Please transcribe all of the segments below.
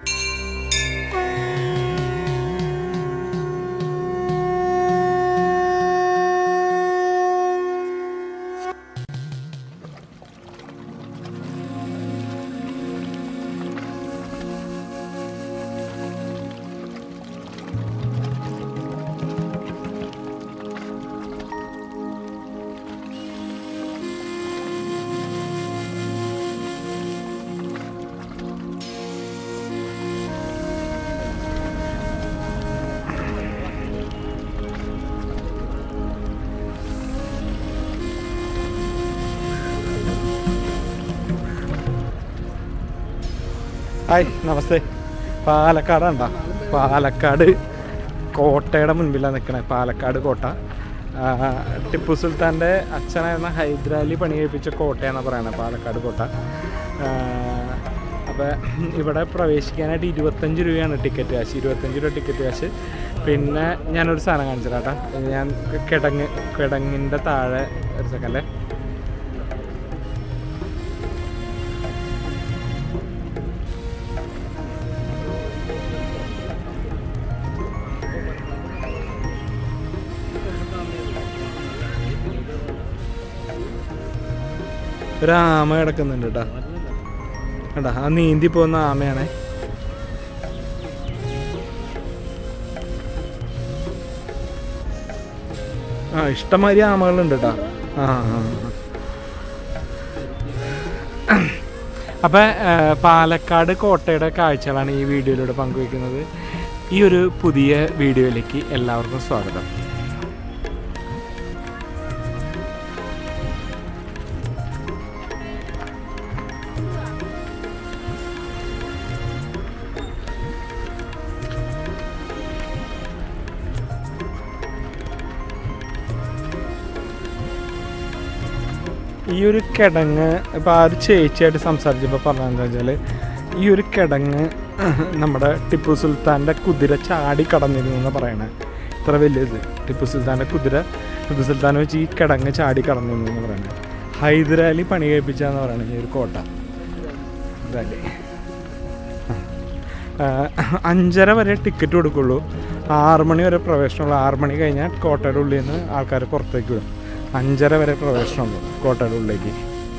Hi നമസ്തേ പാലക്കാടാണ്ടാ പാലക്കാട് കോട്ടയുടെ മുൻപിലാണ് നിൽക്കണേ പാലക്കാട് കോട്ട ആ, ടിപ്പു സുൽത്താൻ്റെ അച്ഛനായിരുന്ന ഹൈദരാലി പണി കഴിപ്പിച്ച കോട്ടയാണെന്ന് പറയണത് പാലക്കാട് കോട്ട അപ്പോൾ ഇവിടെ പ്രവേശിക്കാനായിട്ട് ഇരുപത്തഞ്ച് രൂപയാണ് ടിക്കറ്റ് കാശ് ഇരുപത്തഞ്ച് രൂപ ടിക്കറ്റ് കാശ് പിന്നെ ഞാനൊരു സാധനം കാണിച്ചു തരാം കേട്ടോ ഞാൻ കിടങ്ങ് കിടങ്ങിൻ്റെ താഴെ ഒരു സെക്കൻഡേ ഒരു ആമ കിടക്കുന്നുണ്ട് കേട്ടോ കേട്ടാ ആ നീന്തി പോകുന്ന ആമയാണേ ആ ഇഷ്ടംമാതിരി ആമകളുണ്ട് കേട്ടോ ആ ആ ആ. അപ്പം പാലക്കാട് കോട്ടയുടെ കാഴ്ചകളാണ് ഈ വീഡിയോയിലൂടെ പങ്കുവയ്ക്കുന്നത് ഈ ഒരു പുതിയ വീഡിയോയിലേക്ക് എല്ലാവർക്കും സ്വാഗതം ഈ ഒരു കിടങ്ങ് ഇപ്പോൾ ആ ഒരു ചേച്ചിയായിട്ട് സംസാരിച്ചപ്പോൾ പറഞ്ഞതെന്ന് വെച്ചാൽ ഈ ഒരു കിടങ്ങ് നമ്മുടെ ടിപ്പു സുൽത്താൻ്റെ കുതിര ചാടി കടന്നിരുന്നു എന്ന് പറയണേ ഇത്ര വലിയത് ടിപ്പു സുൽത്താൻ്റെ കുതിര ടിപ്പു സുൽത്താൻ വെച്ച് ഈ കിടങ്ങ് ചാടി കടന്നിരുന്നു എന്ന് പറയണേ ഹൈദരാലി പണി കഴിപ്പിച്ചാന്ന് പറയണത് ഈ ഒരു കോട്ട ഹൈദരാലി ആ, അഞ്ചര വരെ ടിക്കറ്റ് കൊടുക്കുള്ളൂ ആറ് മണി വരെ പ്രവേശനമുള്ളൂ ആറ് മണി കഴിഞ്ഞാൽ കോട്ടയുടെ ഉള്ളിൽ നിന്ന് ആൾക്കാർ പുറത്തേക്ക് വിടും അഞ്ചര വരെ പ്രവേശനമുള്ളൂ കോട്ടയുടെ ഉള്ളിലേക്ക്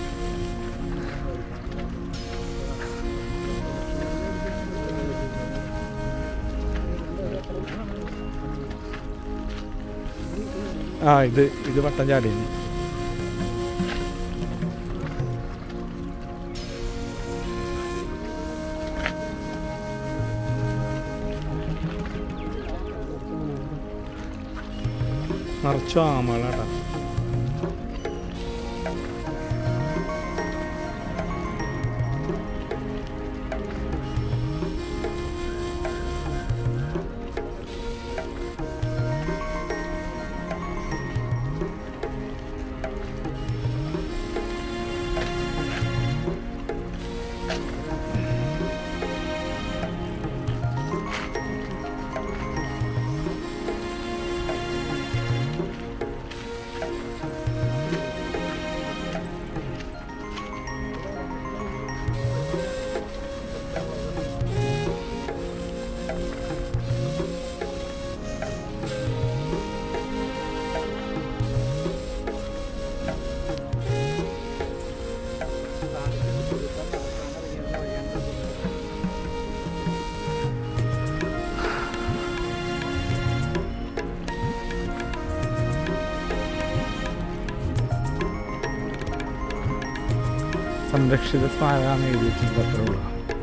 ആ ഇത് ഇത് വട്ടം ചാടിയാണ് നിറച്ചു ആമകളാട്ടാ സംരക്ഷിത സ്മാരകമാണ് എഴുതി വെച്ചിട്ടുണ്ട് അത്രേ ഉള്ളൂ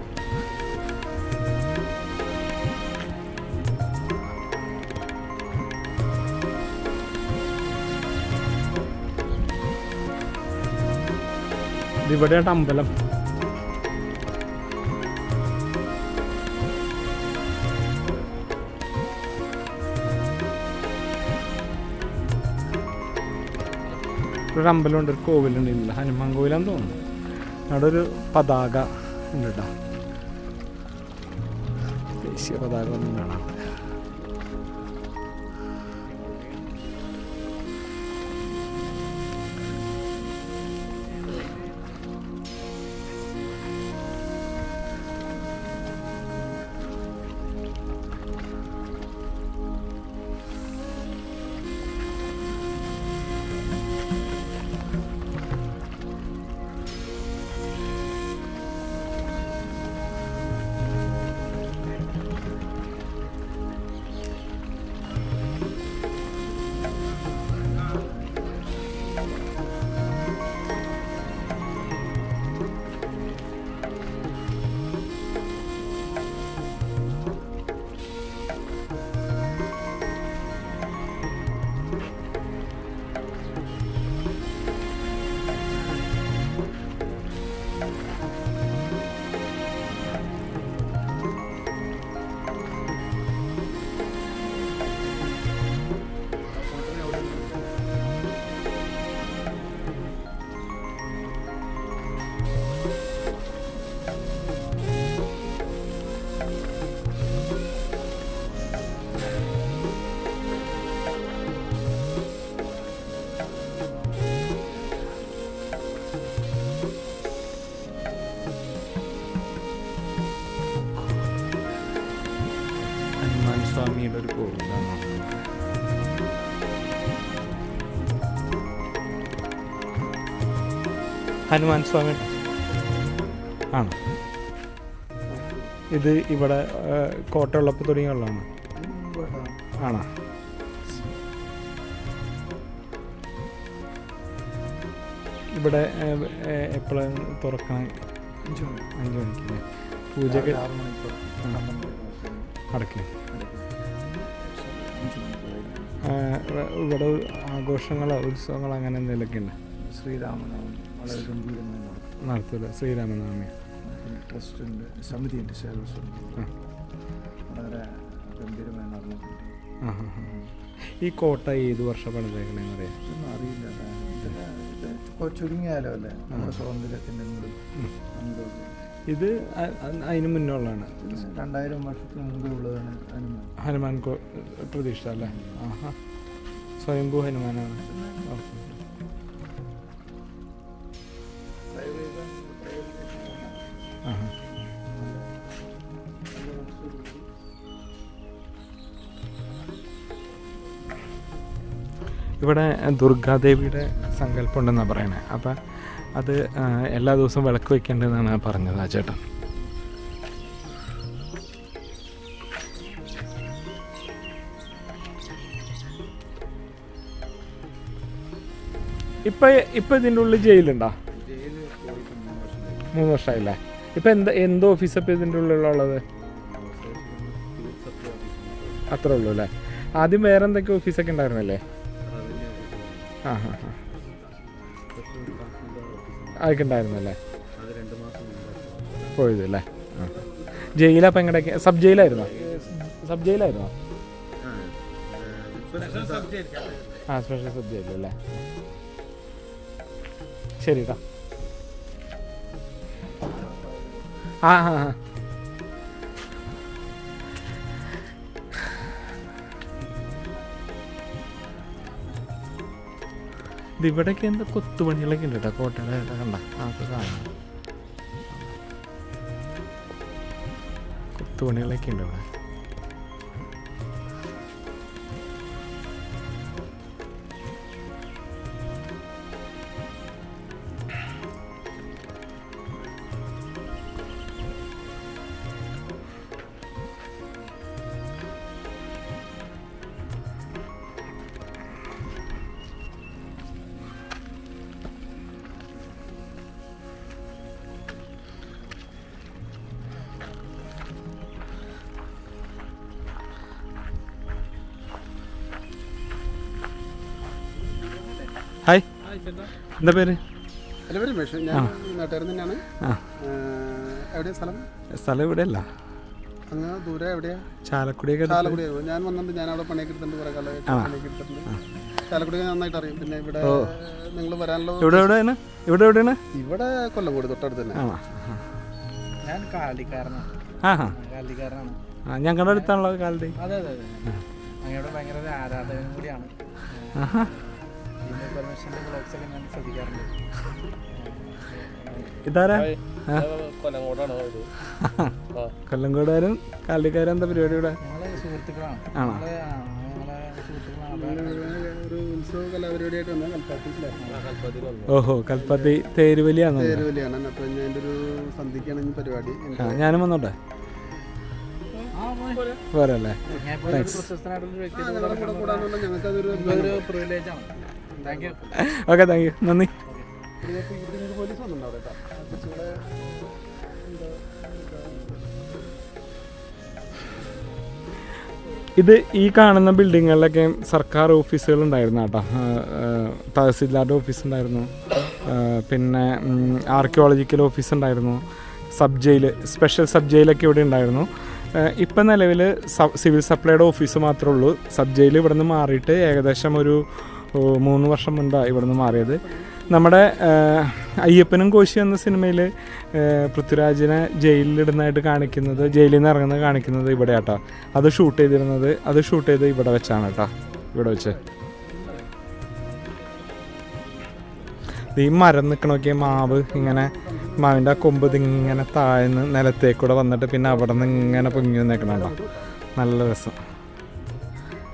ഇതിവിടെയായിട്ട് അമ്പലം ഒരു അമ്പലമുണ്ട് ഒരു കോവിലുണ്ട് ഇല്ല ഹനുമാൻ കോവിലാന്ന് തോന്നുന്നു അവിടെ ഒരു പതാക ഉണ്ട് കേട്ടോ ദേശീയ പതാക ഒന്നും കാണാം സ്വാമിയുടെ ഒരു കോവിലാണ് ഹനുമാൻ സ്വാമി ആണോ ഇത് ഇവിടെ ആ, കോട്ടയുള്ളപ്പോൾ തുടങ്ങിയുള്ളതാണ് ആണോ ഇവിടെ എപ്പോഴാണ് തുറക്കണം അഞ്ച് മണി അഞ്ച് മണിക്ക് പൂജയൊക്കെ ആറ് മണിക്കൂർ അടയ്ക്കും അഞ്ച് മണിക്കൂർ ആ, ഇവ- ഇവിടെ ആഘോഷങ്ങളോ ഉത്സവങ്ങളോ അങ്ങനെ എന്തെങ്കിലുമൊക്കെ ഉണ്ട് ശ്രീരാമനവമി വളരെ ഗംഭീരമായി നടക്കും നടത്തൂല ശ്രീരാമനവമി ട്രസ്റ്റ് ഉണ്ട് സമിതിയുണ്ട് സേവസ് ഉണ്ട് ആ. വളരെ ഗംഭീരമായി നടന്നിട്ടുണ്ട് ആ ഹാ ഹാ ഈ കോട്ട ഏത് വർഷം പണിതേക്കണേന്ന് അറിയാം ഇതൊന്നും അറിയില്ല അതാണ്. ഇതിന് ഇത് കൊ- ചുരുങ്ങിയാലോ അല്ലേ നമ്മുടെ സ്വാതന്ത്ര്യത്തിൻ്റെ മുമ്പിൽ അനുഭവം ഇത് അ- അ- അതിന് മുന്നേ ഉള്ളതാണ് രണ്ടായിരം വർഷത്തിന് മുമ്പേ ഉള്ളതാണ് അനുമാനം ഹനുമാൻ കോ പ്രതീക്ഷ അല്ലേ ആഹാ സ്വയംഭൂ ഹനുമാനാണ് ഓക്കെ. ആഹാ. ഇവിടെ ദുർഗാദേവിയുടെ സങ്കല്പം ഉണ്ടെന്നാണ് പറയണേ അപ്പം അത് ആ, എല്ലാ ദിവസവും വിളക്ക് വയ്ക്കേണ്ടതെന്നാണ് പറഞ്ഞത് ആ ചേട്ടൻ ഇപ്പൊ ഇപ്പൊ ഇതിൻ്റെ ഉള്ളിൽ ജയിലുണ്ടോ മൂന്ന് വർഷമായില്ലേ ഇപ്പൊ എന്താ എന്ത് ഓഫീസ് ഇപ്പൊ ഇതിൻ്റെ ഉള്ളിലുള്ളത് അത്രേ ഉള്ളൂ അല്ലേ ആദ്യം വേറെ എന്തൊക്കെ ഓഫീസൊക്കെ ഉണ്ടായിരുന്നല്ലേ ആ ഹാ ഹാ അതൊക്കെ ഉണ്ടായിരുന്നല്ലേ പോയത് അല്ലേ ആ ജയിലപ്പം എങ്ങടെയൊക്കെ സബ് ജയിലായിരുന്നോ സബ് ജയിലായിരുന്നോ ആ സ്പെഷ്യൽ സബ് ജയിലല്ലേ ശരി കേട്ടോ ആ ആ ആ ഇത് ഇവിടെയൊക്കെ എന്താ കൊത്തുപണികളൊക്കെ ഉണ്ട് കേട്ടോ കോട്ടയുടെ ഇവിടെ കണ്ട അതൊക്കെ കാണാം കൊത്തുപണികളൊക്കെ ഉണ്ട് ഇവിടെ ഹായ് എന്താ പേര് അല്ല വരും പക്ഷേ ഞാൻ നാട്ടുകാരൻ തന്നെയാണ് ആ എവിടെയാ സ്ഥലം സ്ഥലം ഇവിടെ അല്ല അങ്ങ് ദൂരെ എവിടെയാ ചാലക്കുടിയൊക്കെ അടുത്ത് ചാലക്കുടി ഞാൻ വന്നിട്ടുണ്ട് ഞാൻ അവിടെ പണിയൊക്കെ എടുത്തിട്ടുണ്ട് കുറെ കാലമായിട്ട് പണിയൊക്കെ എടുത്തിട്ടുണ്ട് ചാലക്കുടി ഞാൻ നന്നായിട്ട് അറിയാം പിന്നെ ഇവിടെ നിങ്ങൾ വരാനുള്ള ഇവിടെ എവിടെയാണ് ഇവിടെ എവിടെയാണ് ഇവിടെ കൊല്ലംകോട് തൊട്ടടുത്ത് തന്നെ ആണോ ഞാൻ കാലിക്കാരനാണ് ആ ഹാ കാലിക്കാരനാണ് ആ ഞങ്ങളുടെ അടുത്താണല്ലോ കാലടി അതെ അതെ അതെ അങ്ങയുടെ ഭയങ്കര ഒരു ആരാധകനും കൂടിയാണ് ആഹാ ജിമ്മി പെർമിഷൻ്റെ ബ്ലോഗ്സ് ഒക്കെ ഞാൻ ശ്രദ്ധിക്കാറുണ്ട് ഇതാരാ ആ കൊല്ലങ്കോടാണ് ഇത് കൊല്ലംകോടുകാരും കാലടിക്കാരും എന്താ പരിപാടി ഇവിടെ ഞങ്ങളെ സുഹൃത്തുക്കളാണ് ആണോ ഞങ്ങള് ആ, ഞങ്ങളെ സുഹൃത്തുക്കളാണ് ഒരു ഉത്സവ കലാപരിപാടിയായിട്ട് വന്നാൽ കൽപ്പാത്തിയിലാണ് കൽപ്പത്തിൽ വന്നു ഓഹോ കൽപ്പത്തി തേരുവലിയാണോ പേരുവലിയാണ് അപ്പോൾ ഞാൻ എൻ്റെ ഒരു സന്ധിക്കാണ് ഈ പരിപാടി ആ ഞാനും വന്നോട്ടെ പോരെ അല്ലേ ഞാൻ ഇപ്പോൾ ഒരു പ്രശസ്തനായിട്ടുള്ള ഒരു വ്യക്തി ഞങ്ങളുടെ കൂടെ കൂടാന്നുള്ള ഞങ്ങൾക്കതൊരു ഒരു പ്രിവിലേജ് ആണ് thank you okay thank you നന്ദി ഇതിലേക്ക് ഇവിടെ പോലീസ് വന്നിട്ടുണ്ടോ അവിടെ കേട്ടോ കുറച്ചുകൂടെ ഇത് ഈ കാണുന്ന ബിൽഡിങ്ങുകളിലൊക്കെ സർക്കാർ ഓഫീസുകൾ ഉണ്ടായിരുന്നു കേട്ടോ ആ, ആ, തഹസിൽദാരുടെ ഓഫീസ് ഉണ്ടായിരുന്നു ആ, പിന്നെ ആർക്കിയോളജിക്കൽ ഓഫീസ് ഉണ്ടായിരുന്നു സബ് ജയിൽ സ്പെഷ്യൽ സബ് ജയിലൊക്കെ ഇവിടെ ഉണ്ടായിരുന്നു ആ, ഇപ്പം നിലവിൽ സിവിൽ സപ്ലൈയുടെ ഓഫീസ് മാത്രമേ ഉള്ളൂ സബ് ജയിൽ ഇവിടെ നിന്ന് മാറിയിട്ട് ഏകദേശം ഒരു ഓ, മൂന്ന് വർഷം മുൻപാണ് ഇവിടെ നിന്ന് മാറിയത് നമ്മുടെ ആ, അയ്യപ്പനും കോശി എന്ന സിനിമയിൽ പൃഥ്വിരാജിനെ ജയിലിലിടുന്നതായിട്ട് കാണിക്കുന്നത് ജയിലിൽ നിന്ന് ഇറങ്ങുന്നത് കാണിക്കുന്നത് ഇവിടെ കേട്ടോ അത് ഷൂട്ട് ചെയ്തിരുന്നത് അത് ഷൂട്ട് ചെയ്ത് ഇവിടെ വെച്ചാണ് കേട്ടോ ഇവിടെ വെച്ച് ഇത് ഈ മരം നിൽക്കണമൊക്കെ മാവ് ഇങ്ങനെ മാവിൻ്റെ ആ കൊമ്പ് ഇതിങ്ങനെ താഴ്ന്ന് നിലത്തേക്കൂടെ വന്നിട്ട് പിന്നെ അവിടെ നിന്ന് ഇങ്ങനെ പൊങ്ങി നിൽക്കണം കേട്ടോ നല്ല രസം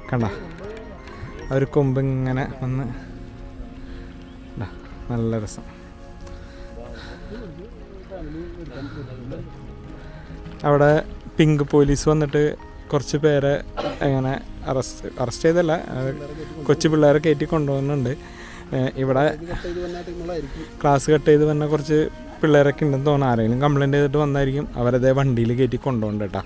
കണ്ട ആ ഒരു കൊമ്പ് ഇങ്ങനെ വന്ന് ദാ, നല്ല രസം അവിടെ പിങ്ക് പോലീസ് വന്നിട്ട് കുറച്ച് പേരെ എങ്ങനെ അറസ്റ്റ് അറസ്റ്റ് ചെയ്തല്ല അത് കൊച്ചു പിള്ളേരെ കയറ്റി കൊണ്ടുപോകുന്നുണ്ട് ഏഹ് ഇവിടെ കട്ട് ചെയ്ത് വന്ന ടീമുകളായിരിക്കും ക്ലാസ് കട്ട് ചെയ്ത് വന്ന കുറച്ച് പിള്ളേരൊക്കെ ഉണ്ടെന്ന് തോന്നുന്നു ആരെങ്കിലും കംപ്ലൈൻറ്റ് ചെയ്തിട്ട് വന്നായിരിക്കും അവരതേ വണ്ടിയിൽ കയറ്റി കൊണ്ടുപോകണ്ട കേട്ടാ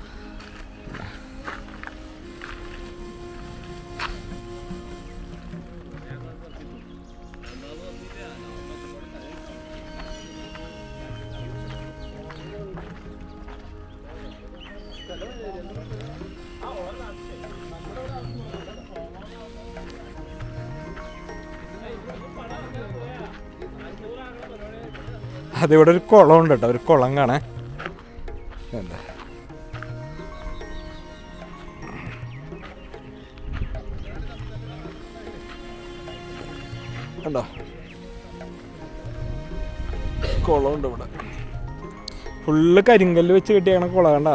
അതിവിടെ ഒരു കുളം ഉണ്ട് കേട്ടോ ഒരു കുളം കാണാൻ എന്താ കണ്ടോ കുളമുണ്ട് ഇവിടെ ഫുള്ള് കരിങ്കല്ല് വെച്ച് കെട്ടിയാണ് കുളം കണ്ട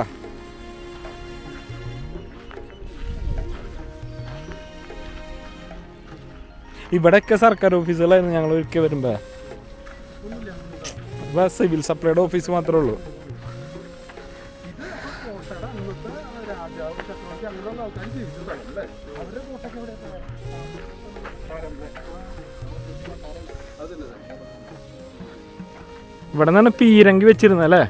ഇവിടെയൊക്കെ സർക്കാർ ഓഫീസുകളായിരുന്നു ഞങ്ങൾ ഒരിക്കൽ വരുമ്പോ അപ്പൊ സിവിൽ സപ്ലൈയുടെ ഓഫീസ് മാത്രമേ ഉള്ളൂ ഇവിടെ നിന്നാണ് പീരങ്കി വെച്ചിരുന്നത് അല്ലേ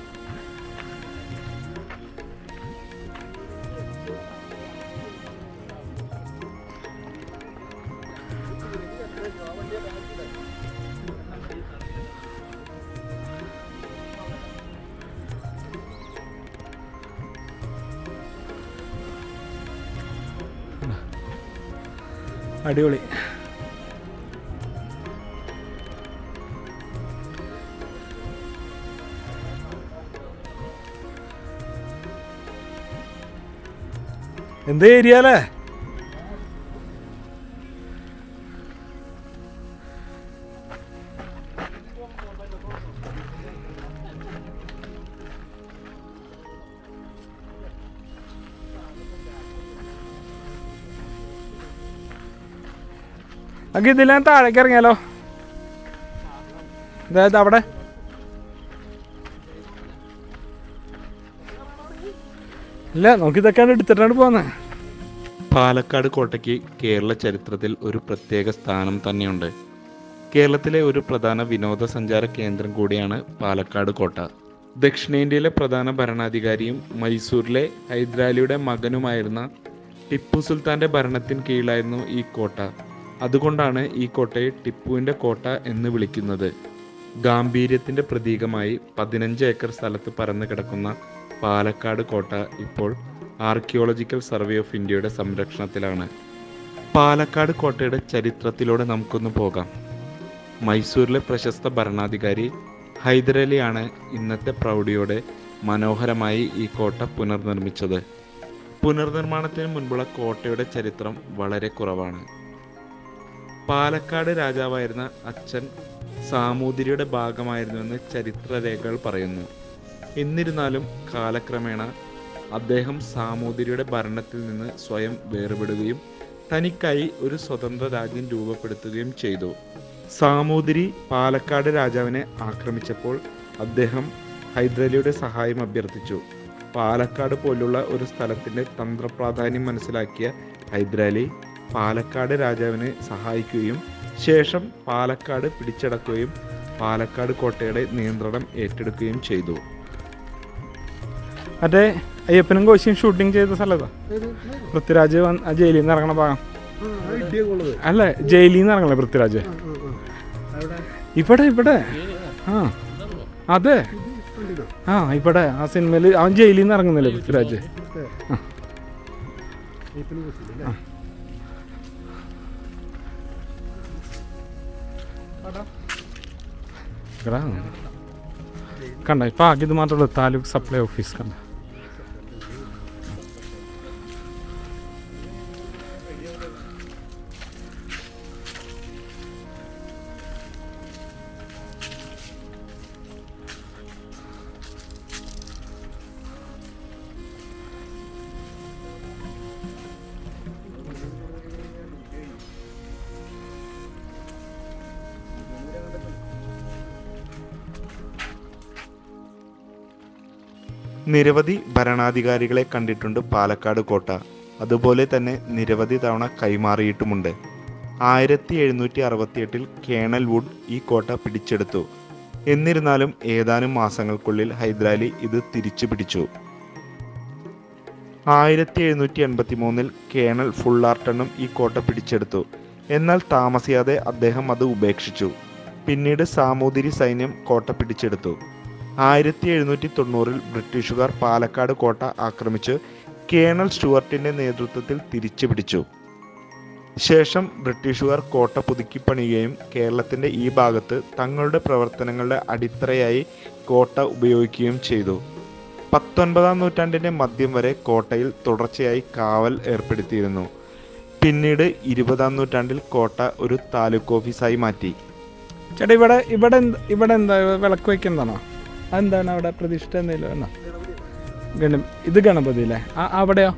അടിപൊളി എന്ത് ഏരിയ അല്ലേ നമുക്ക് ഇതിലെ താഴേക്ക് ഇറങ്ങിയാലോ അതായത് അവിടെ ഇല്ല നമുക്ക് ഇതൊക്കെയാണ് എടുത്തിട്ടാണ് പോകുന്നത് പാലക്കാട് കോട്ടയ്ക്ക് കേരള ചരിത്രത്തിൽ ഒരു പ്രത്യേക സ്ഥാനം തന്നെയുണ്ട് കേരളത്തിലെ ഒരു പ്രധാന വിനോദസഞ്ചാര കേന്ദ്രം കൂടിയാണ് പാലക്കാട് കോട്ട ദക്ഷിണേന്ത്യയിലെ പ്രധാന ഭരണാധികാരിയും മൈസൂരിലെ ഹൈദരാലിയുടെ മകനുമായിരുന്ന ടിപ്പു സുൽത്താന്റെ ഭരണത്തിന് കീഴിലായിരുന്നു ഈ കോട്ട അതുകൊണ്ടാണ് ഈ കോട്ടയെ ടിപ്പുവിന്റെ കോട്ട എന്ന് വിളിക്കുന്നത് ഗാംഭീര്യത്തിന്റെ പ്രതീകമായി പതിനഞ്ച് ഏക്കർ സ്ഥലത്ത് പരന്നു കിടക്കുന്ന പാലക്കാട് കോട്ട ഇപ്പോൾ ആർക്കിയോളജിക്കൽ സർവേ ഓഫ് ഇന്ത്യയുടെ സംരക്ഷണത്തിലാണ് പാലക്കാട് കോട്ടയുടെ ചരിത്രത്തിലൂടെ നമുക്കൊന്ന് പോകാം മൈസൂരിലെ പ്രശസ്ത ഭരണാധികാരി ഹൈദരലിയാണ് ഇന്നത്തെ പ്രൗഢിയോടെ മനോഹരമായി ഈ കോട്ട പുനർനിർമ്മിച്ചത് പുനർനിർമ്മാണത്തിന് മുൻപുള്ള കോട്ടയുടെ ചരിത്രം വളരെ കുറവാണ് പാലക്കാട് രാജാവായിരുന്ന അച്ഛൻ സാമൂതിരിയുടെ ഭാഗമായിരുന്നുവെന്ന് ചരിത്രരേഖകൾ പറയുന്നു എന്നിരുന്നാലും കാലക്രമേണ അദ്ദേഹം സാമൂതിരിയുടെ ഭരണത്തിൽ നിന്ന് സ്വയം വേർപെടുകയും തനിക്കായി ഒരു സ്വതന്ത്ര രാജ്യം രൂപപ്പെടുത്തുകയും ചെയ്തു സാമൂതിരി പാലക്കാട് രാജാവിനെ ആക്രമിച്ചപ്പോൾ അദ്ദേഹം ഹൈദരലിയുടെ സഹായം അഭ്യർത്ഥിച്ചു പാലക്കാട് പോലുള്ള ഒരു സ്ഥലത്തിന്റെ തന്ത്രപ്രാധാന്യം മനസ്സിലാക്കിയ ഹൈദരാലി പാലക്കാട് രാജാവിനെ സഹായിക്കുകയും ശേഷം പാലക്കാട് പിടിച്ചടക്കുകയും പാലക്കാട് കോട്ടയുടെ നിയന്ത്രണം ഏറ്റെടുക്കുകയും ചെയ്തു മറ്റേ അയ്യപ്പനും കോശിയും ഷൂട്ടിംഗ് ചെയ്ത സ്ഥലത്താ പൃഥ്വിരാജ് വന്ന് ആ ജയിലിൽ നിന്ന് ഇറങ്ങണ ഭാഗം ഇടിയൊക്കെ അല്ല ജയിലിൽ നിന്ന് ഇറങ്ങണേ പൃഥ്വിരാജ് ഇവിടെ ഇവിടെ ആ അതെ ആ ഇവിടെ ആ സിനിമയിൽ അവൻ ജയിലിൽ നിന്ന് ഇറങ്ങുന്നില്ലേ പൃഥ്വിരാജ് ഇവിടെ കണ്ട ഇപ്പൊ ആകെ ഇത് മാത്രമേ ഉള്ളൂ താലൂക്ക് സപ്ലൈ ഓഫീസ് കണ്ട നിരവധി ഭരണാധികാരികളെ കണ്ടിട്ടുണ്ട് പാലക്കാട് കോട്ട അതുപോലെ തന്നെ നിരവധി തവണ കൈമാറിയിട്ടുമുണ്ട് ആയിരത്തി എഴുന്നൂറ്റി അറുപത്തിയെട്ടിൽ കേണൽ വുഡ് ഈ കോട്ട പിടിച്ചെടുത്തു എന്നിരുന്നാലും ഏതാനും മാസങ്ങൾക്കുള്ളിൽ ഹൈദരാലി ഇത് തിരിച്ചു പിടിച്ചു ആയിരത്തി എഴുന്നൂറ്റി എൺപത്തി മൂന്നിൽ കേണൽ ഫുള്ളാർട്ടണും ഈ കോട്ട പിടിച്ചെടുത്തു എന്നാൽ താമസിയാതെ അദ്ദേഹം അത് ഉപേക്ഷിച്ചു പിന്നീട് സാമൂതിരി സൈന്യം കോട്ട പിടിച്ചെടുത്തു ആയിരത്തി എഴുന്നൂറ്റി തൊണ്ണൂറിൽ ബ്രിട്ടീഷുകാർ പാലക്കാട് കോട്ട ആക്രമിച്ച് കേണൽ സ്റ്റുവർട്ടിന്റെ നേതൃത്വത്തിൽ തിരിച്ചു പിടിച്ചു ശേഷം ബ്രിട്ടീഷുകാർ കോട്ട പുതുക്കിപ്പണിയുകയും കേരളത്തിന്റെ ഈ ഭാഗത്ത് തങ്ങളുടെ പ്രവർത്തനങ്ങളുടെ അടിത്തറയായി കോട്ട ഉപയോഗിക്കുകയും ചെയ്തു പത്തൊൻപതാം നൂറ്റാണ്ടിന്റെ മധ്യം വരെ കോട്ടയിൽ തുടർച്ചയായി കാവൽ ഏർപ്പെടുത്തിയിരുന്നു പിന്നീട് ഇരുപതാം നൂറ്റാണ്ടിൽ കോട്ട ഒരു താലൂക്ക് ഓഫീസായി മാറ്റി ചേട്ടാ ഇവിടെ ഇവിടെ എന്ത് ഇവിടെ എന്താ വിളക്ക് വയ്ക്കുന്നതാണോ അതെന്താണ് അവിടെ പ്രതിഷ്ഠ എന്തെങ്കിലും ആണോ ഗണ ഇത് ഗണപതി അല്ലേ ആ അവിടെയോ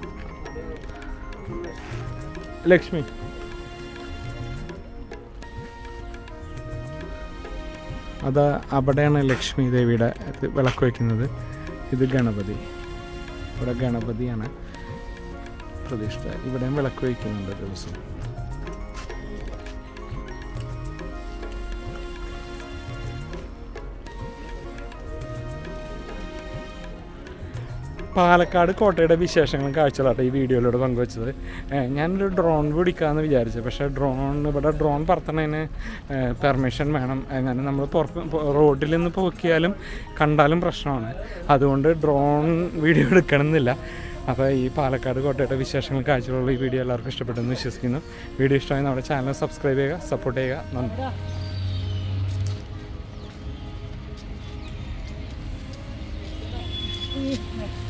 ലക്ഷ്മി അത് അവിടെയാണ് ലക്ഷ്മി ദേവിയുടെ ഇത് വിളക്ക് വയ്ക്കുന്നത് ഇത് ഗണപതി ഇവിടെ ഗണപതിയാണ് പ്രതിഷ്ഠ ഇവിടെയും വിളക്ക് വയ്ക്കുന്നുണ്ട് ദിവസം പാലക്കാട് കോട്ടയുടെ വിശേഷങ്ങളും കാഴ്ചകളാട്ടെ ഈ വീഡിയോയിലൂടെ പങ്കുവച്ചത് ഏഹ് ഞാനൊരു ഡ്രോൺ പിടിക്കാമെന്ന് വിചാരിച്ചു പക്ഷേ ഡ്രോൺ ഇവിടെ ഡ്രോൺ പറത്തണതിന് പെർമിഷൻ വേണം അങ്ങനെ നമ്മൾ പുറത്ത് പൊ- റോഡിൽ നിന്ന് പോക്കിയാലും കണ്ടാലും പ്രശ്നമാണ് അതുകൊണ്ട് ഡ്രോൺ വീഡിയോ എടുക്കണമെന്നില്ല അപ്പോൾ ഈ പാലക്കാട് കോട്ടയുടെ വിശേഷങ്ങൾ കാഴ്ചകളുള്ള ഈ വീഡിയോ എല്ലാവർക്കും ഇഷ്ടപ്പെട്ടെന്ന് വിശ്വസിക്കുന്നു വീഡിയോ ഇഷ്ടമായി നമ്മുടെ ചാനൽ സബ്സ്ക്രൈബ് ചെയ്യുക സപ്പോർട്ട് ചെയ്യുക നന്ദി ഈ